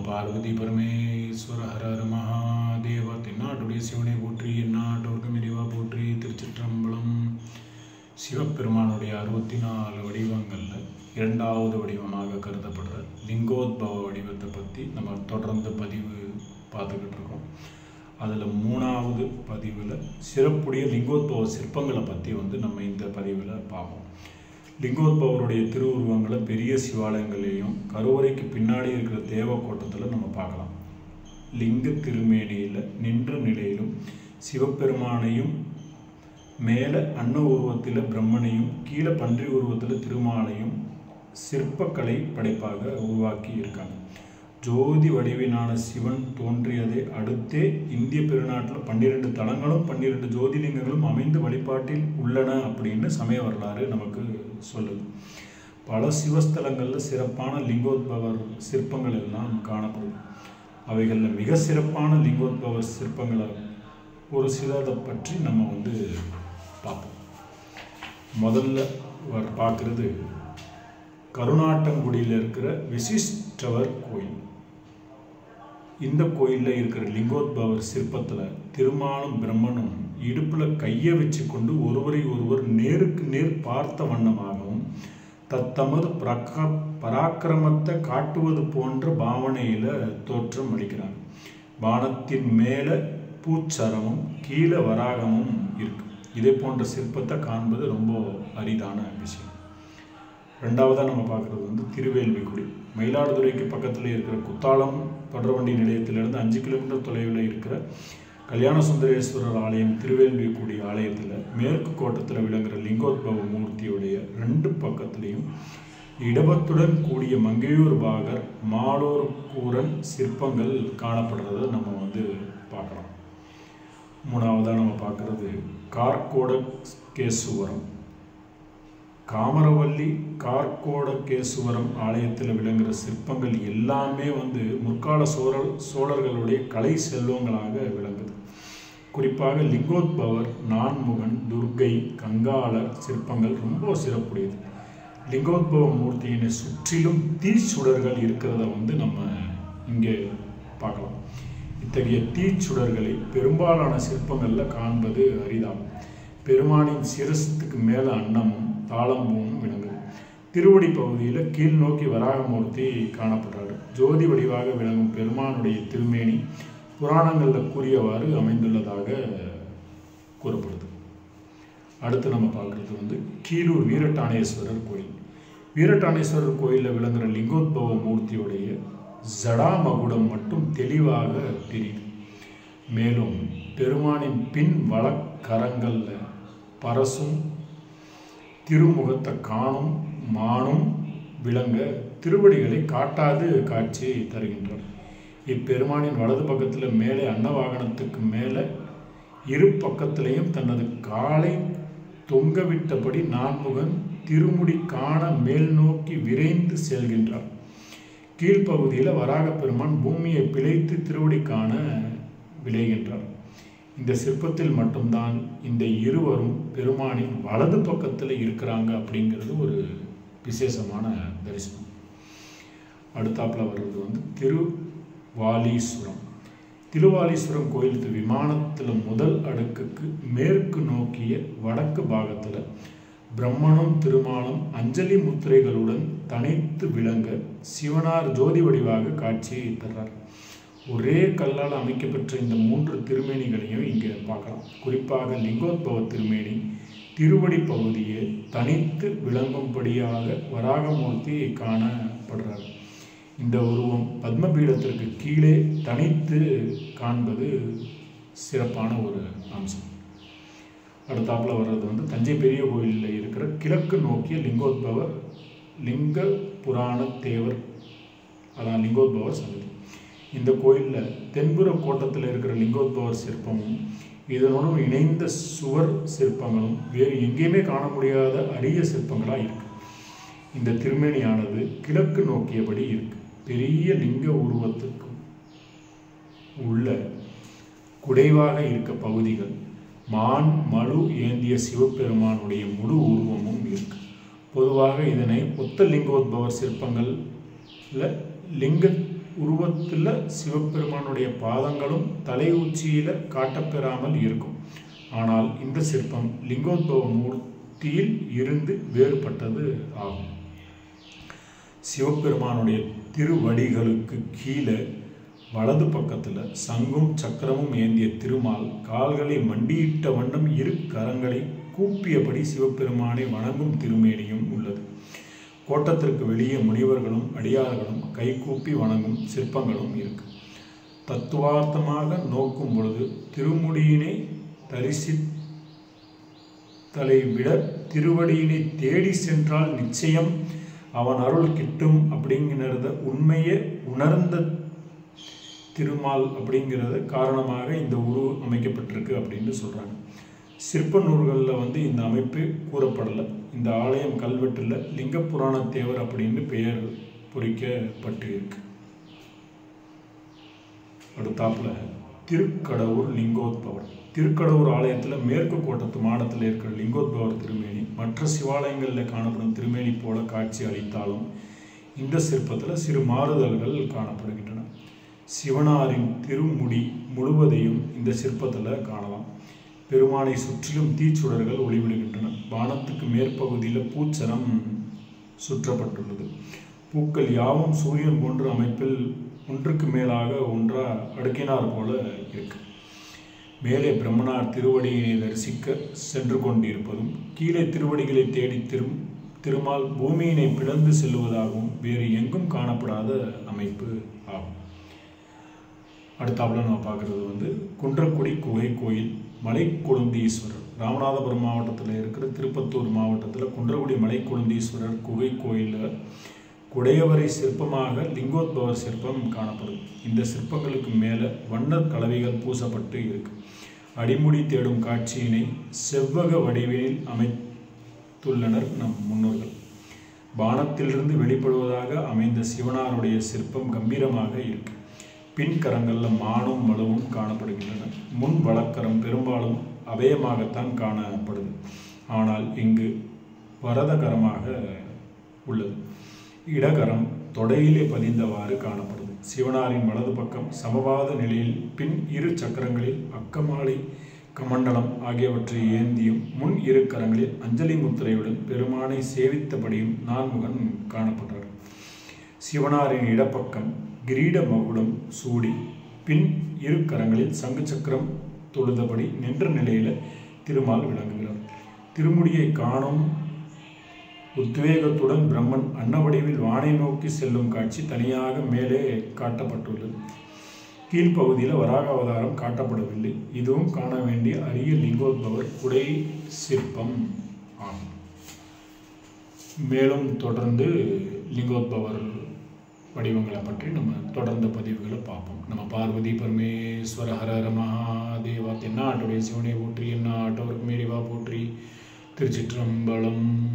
பார்வதி பரமேஸ்வர ஹர ஹர மகாதேவா தென்னாட்டுடைய சிவனை போற்றி எந்நாட்டோர்க்கும் இறைவா போற்றி திருச்சிற்றம்பலம் சிவபெருமானுடைய அறுபத்தி நாலு வடிவங்களில் இரண்டாவது வடிவமாக கருதப்படுற லிங்கோத்பவ வடிவத்தை பற்றி நம்ம தொடர்ந்து பதிவு பார்த்துக்கிட்டு இருக்கோம் அதில் மூணாவது பதிவில் சிறப்புடைய லிங்கோத்பவ சிற்பங்களை பற்றி வந்து நம்ம இந்த பதிவில் பார்ப்போம் லிங்கோத்பவருடைய திருவுருவங்களை பெரிய சிவாலயங்களையும் கருவறைக்கு பின்னாடி இருக்கிற தேவக்கோட்டத்தில் நம்ம பார்க்கலாம் லிங்க திருமேனியில் நின்ற நிலையிலும் சிவபெருமானையும் மேலே அன்ன உருவத்தில் பிரம்மனையும் கீழே பன்றி உருவத்தில் திருமாலையும் சிற்பக்கலை படைப்பாக உருவாக்கி இருக்காங்க ஜோதி வடிவினான சிவன் தோன்றியதை அடுத்தே இந்திய பெருநாட்டில் பன்னிரெண்டு தலங்களும் பன்னிரெண்டு ஜோதிலிங்கங்களும் அமைந்து வழிபாட்டில் உள்ளன அப்படின்னு சமய வரலாறு நமக்கு சொல்லுது பல சிவஸ்தலங்களில் சிறப்பான லிங்கோத்பவர் சிற்பங்கள் எல்லாம் காணப்படுது அவைகளில் மிக சிறப்பான லிங்கோத்பவர் சிற்பங்களை ஒரு சிலதை பற்றி நம்ம வந்து பார்ப்போம் முதல்ல வர பார்க்குறது கருணாட்டங்குடியில் இருக்கிற விசிஷ்டவர் கோயில் இந்த கோயிலில் இருக்கிற லிங்கோத்பவர் சிற்பத்தில் திருமாலும் பிரம்மனும் இடுப்பில் கையை வச்சு கொண்டு ஒருவரை ஒருவர் நேருக்கு நேர் பார்த்த வண்ணமாகவும் தத்தமது பிரக பராக்கிரமத்தை காட்டுவது போன்ற பாவனையில் தோற்றம் அளிக்கிறாங்க பானத்தின் மேலே பூச்சரமும் கீழே வராகமும் இருக்கு இதே போன்ற சிற்பத்தை காண்பது ரொம்ப அரிதான விஷயம் ரெண்டாவதாக நம்ம பார்க்குறது வந்து திருவேல்விக்குடி மயிலாடுதுறைக்கு பக்கத்தில் இருக்கிற குத்தாலம் தொடர்வண்டி நிலையத்திலிருந்து அஞ்சு கிலோமீட்டர் தொலைவில் இருக்கிற கல்யாண சுந்தரேஸ்வரர் ஆலயம் திருவேல்விக்குடி ஆலயத்தில் மேற்கு கோட்டத்தில் விளங்குற லிங்கோத்பவ மூர்த்தியுடைய ரெண்டு பக்கத்துலேயும் இடபத்துடன் கூடிய மங்கையூர் பாகர் மாலோர் கூரன் சிற்பங்கள் காணப்படுறத நம்ம வந்து பார்க்கலாம் மூணாவதாக நம்ம பார்க்குறது கார்கோட கேசுவரம் காமரவல்லி கார்கோடகேசுவரம் ஆலயத்தில் விளங்குற சிற்பங்கள் எல்லாமே வந்து முற்கால சோழர் சோழர்களுடைய கலை செல்வங்களாக விளங்குது குறிப்பாக லிங்கோத்பவர் நான்முகன் துர்கை கங்காளர் சிற்பங்கள் ரொம்ப சிறப்புடையது லிங்கோத்பவ மூர்த்தியினை சுற்றிலும் தீச்சுடர்கள் இருக்கிறத வந்து நம்ம இங்கே பார்க்கலாம் இத்தகைய தீச்சுடர்களை பெரும்பாலான சிற்பங்களில் காண்பது அரிதாகும் பெருமானின் சிரசத்துக்கு மேலே அன்னமும் தாளம்பூவும் விளங்குது திருவடி பகுதியில் கீழ் நோக்கி வராகமூர்த்தி காணப்படுறாரு ஜோதி வடிவாக விளங்கும் பெருமானுடைய திருமேனி புராணங்களில் கூறியவாறு அமைந்துள்ளதாக கூறப்படுது அடுத்து நம்ம பார்க்குறது வந்து கீழூர் வீரட்டானேஸ்வரர் கோயில் வீரட்டானேஸ்வரர் கோயிலில் விளங்குற லிங்கோத்பவ மூர்த்தியுடைய ஜடாமகுடம் மட்டும் தெளிவாக தெரியுது மேலும் பெருமானின் பின் வழக்கரங்களில் பரசும் திருமுகத்தை காணும் மானும் விளங்க திருவடிகளை காட்டாது காட்சி தருகின்றார் இப்பெருமானின் வலது பக்கத்தில் மேலே அன்னவாகனத்துக்கு மேலே இரு பக்கத்திலையும் தனது காலை தொங்கவிட்டபடி நான்முகன் திருமுடி காண மேல் நோக்கி விரைந்து செல்கின்றார் கீழ்ப்பகுதியில் வராக பெருமான் பூமியை பிழைத்து திருவடி காண விளைகின்றார் இந்த சிற்பத்தில் மட்டும்தான் இந்த இருவரும் பெருமானின் வலது பக்கத்தில் இருக்கிறாங்க அப்படிங்கிறது ஒரு விசேஷமான தரிசனம் அடுத்தாப்பில் வர்றது வந்து திருவாலீஸ்வரம் திருவாலீஸ்வரம் கோயிலுக்கு விமானத்தில் முதல் அடுக்குக்கு மேற்கு நோக்கிய வடக்கு பாகத்தில் பிரம்மனும் திருமாலும் அஞ்சலி முத்திரைகளுடன் தனித்து விளங்க சிவனார் ஜோதி வடிவாக காட்சியை தர்றார் ஒரே கல்லால் அமைக்கப்பெற்ற இந்த மூன்று திருமேனிகளையும் இங்கே பார்க்கலாம் குறிப்பாக லிங்கோத்பவ திருமேனி திருவடி பகுதியை தனித்து விளங்கும்படியாக வராகமூர்த்தி காணப்படுறார் இந்த உருவம் பத்மபீடத்திற்கு கீழே தனித்து காண்பது சிறப்பான ஒரு அம்சம் அடுத்தாப்பில் வர்றது வந்து தஞ்சை பெரிய கோயிலில் இருக்கிற கிழக்கு நோக்கிய லிங்கோத்பவர் லிங்க புராண தேவர் அதான் லிங்கோத்பவர் சன்னதி இந்த கோயிலில் தென்புற கோட்டத்தில் இருக்கிற லிங்கோத்பவர் சிற்பமும் இதனுடன் இணைந்த சுவர் சிற்பங்களும் வேறு எங்கேயுமே காண முடியாத அரிய சிற்பங்களாக இருக்கு இந்த திருமேனியானது கிழக்கு நோக்கியபடி இருக்கு பெரிய லிங்க உருவத்துக்கு உள்ள குடைவாக இருக்க பகுதிகள் மான் மழு ஏந்திய சிவபெருமானுடைய முழு உருவமும் இருக்கு பொதுவாக இதனை ஒத்த லிங்கோத்பவர் சிற்பங்கள்ல லிங்க உருவத்தில் சிவபெருமானுடைய பாதங்களும் தலை உச்சியில் காட்டப்பெறாமல் இருக்கும் ஆனால் இந்த சிற்பம் லிங்கோத்பவ மூர்த்தியில் இருந்து வேறுபட்டது ஆகும் சிவபெருமானுடைய திருவடிகளுக்கு கீழே வலது பக்கத்தில் சங்கும் சக்கரமும் ஏந்திய திருமால் கால்களை மண்டியிட்ட வண்ணம் இரு கரங்களை கூப்பியபடி சிவபெருமானை வணங்கும் திருமேனியும் உள்ளது கோட்டத்திற்கு வெளியே முனிவர்களும் அடியார்களும் கைகூப்பி வணங்கும் சிற்பங்களும் இருக்கு தத்துவார்த்தமாக நோக்கும் பொழுது திருமுடியினை தரிசித்தலை விட திருவடியினை தேடி சென்றால் நிச்சயம் அவன் அருள் கிட்டும் அப்படிங்கிறத உண்மையை உணர்ந்த திருமால் அப்படிங்கிறது காரணமாக இந்த உரு அமைக்கப்பட்டிருக்கு அப்படின்னு சொல்கிறாங்க சிற்ப நூல்களில் வந்து இந்த அமைப்பு கூறப்படலை இந்த ஆலயம் கல்வெட்டில் லிங்க புராண தேவர் அப்படின்னு பெயர் பொறிக்கப்பட்டு இருக்கு அடுத்தாப்புல திருக்கடவுர் லிங்கோத்பவர் திருக்கடவுர் ஆலயத்தில் மேற்கு கோட்டத்து மாடத்தில் இருக்கிற லிங்கோத்பவர் திருமேனி மற்ற சிவாலயங்களில் காணப்படும் திருமேனி போல காட்சி அளித்தாலும் இந்த சிற்பத்தில் சிறு மாறுதல்கள் காணப்படுகின்றன சிவனாரின் திருமுடி முழுவதையும் இந்த சிற்பத்தில் காணலாம் பெருமானை சுற்றிலும் தீச்சுடர்கள் ஒளிவிடுகின்றன வானத்துக்கு மேற்பகுதியில் பூச்சரம் சுற்றப்பட்டுள்ளது பூக்கள் யாவும் சூரியன் போன்ற அமைப்பில் ஒன்றுக்கு மேலாக ஒன்றா அடுக்கினார் போல இருக்கு மேலே பிரம்மனார் திருவடியை தரிசிக்க சென்று கொண்டிருப்பதும் கீழே திருவடிகளை தேடி திரும் திருமால் பூமியினை பிளந்து செல்லுவதாகவும் வேறு எங்கும் காணப்படாத அமைப்பு ஆகும் அடுத்தாப்புல நம்ம பார்க்குறது வந்து குன்றக்குடி குகை கோயில் மலை கொழுந்தீஸ்வரர் ராமநாதபுரம் மாவட்டத்தில் இருக்கிற திருப்பத்தூர் மாவட்டத்தில் குன்றக்குடி மலை கொழுந்தீஸ்வரர் குகை கோயிலில் குடையவரை சிற்பமாக லிங்கோத்பவர் சிற்பம் காணப்படும் இந்த சிற்பங்களுக்கு மேலே வண்ணர் கலவைகள் பூசப்பட்டு இருக்கு அடிமுடி தேடும் காட்சியினை செவ்வக வடிவில் அமைத்துள்ளனர் நம் முன்னோர்கள் பானத்திலிருந்து வெளிப்படுவதாக அமைந்த சிவனாருடைய சிற்பம் கம்பீரமாக இருக்கு பின் கரங்களில் மானும் மழுவும் காணப்படுகின்றன முன் வழக்கரம் பெரும்பாலும் அபயமாகத்தான் காணப்படுது ஆனால் இங்கு வரதகரமாக உள்ளது இடகரம் தொடையிலே பதிந்தவாறு காணப்படுது சிவனாரின் வலது பக்கம் சமபாத நிலையில் பின் இரு சக்கரங்களில் அக்கமாலை கமண்டலம் ஆகியவற்றை ஏந்தியும் முன் இரு கரங்களில் அஞ்சலி முத்திரையுடன் பெருமானை சேவித்தபடியும் நான்முகன் காணப்பட்டார் சிவனாரின் இடப்பக்கம் கிரீட மகுடம் சூடி பின் இரு கரங்களில் சங்கு சக்கரம் தொழுதபடி நின்ற நிலையில திருமால் விளங்குகிறார் திருமுடியை காணும் உத்வேகத்துடன் பிரம்மன் அன்னவடிவில் வானை நோக்கி செல்லும் காட்சி தனியாக மேலே காட்டப்பட்டுள்ளது கீழ்ப்பகுதியில் வராக அவதாரம் காட்டப்படவில்லை இதுவும் காண வேண்டிய அரிய லிங்கோத்பவர் குடை சிற்பம் ஆகும் மேலும் தொடர்ந்து லிங்கோத்பவர் வடிவங்களை பற்றி நம்ம தொடர்ந்த பதிவுகளை பார்ப்போம் நம்ம பார்வதி பரமேஸ்வர ஹர ஹர மகாதேவா தென்னாட்டுடைய சிவனை போற்றி என்னாட்டவருக்கு மேரிவா போற்றி திருச்சிற்றம்பலம்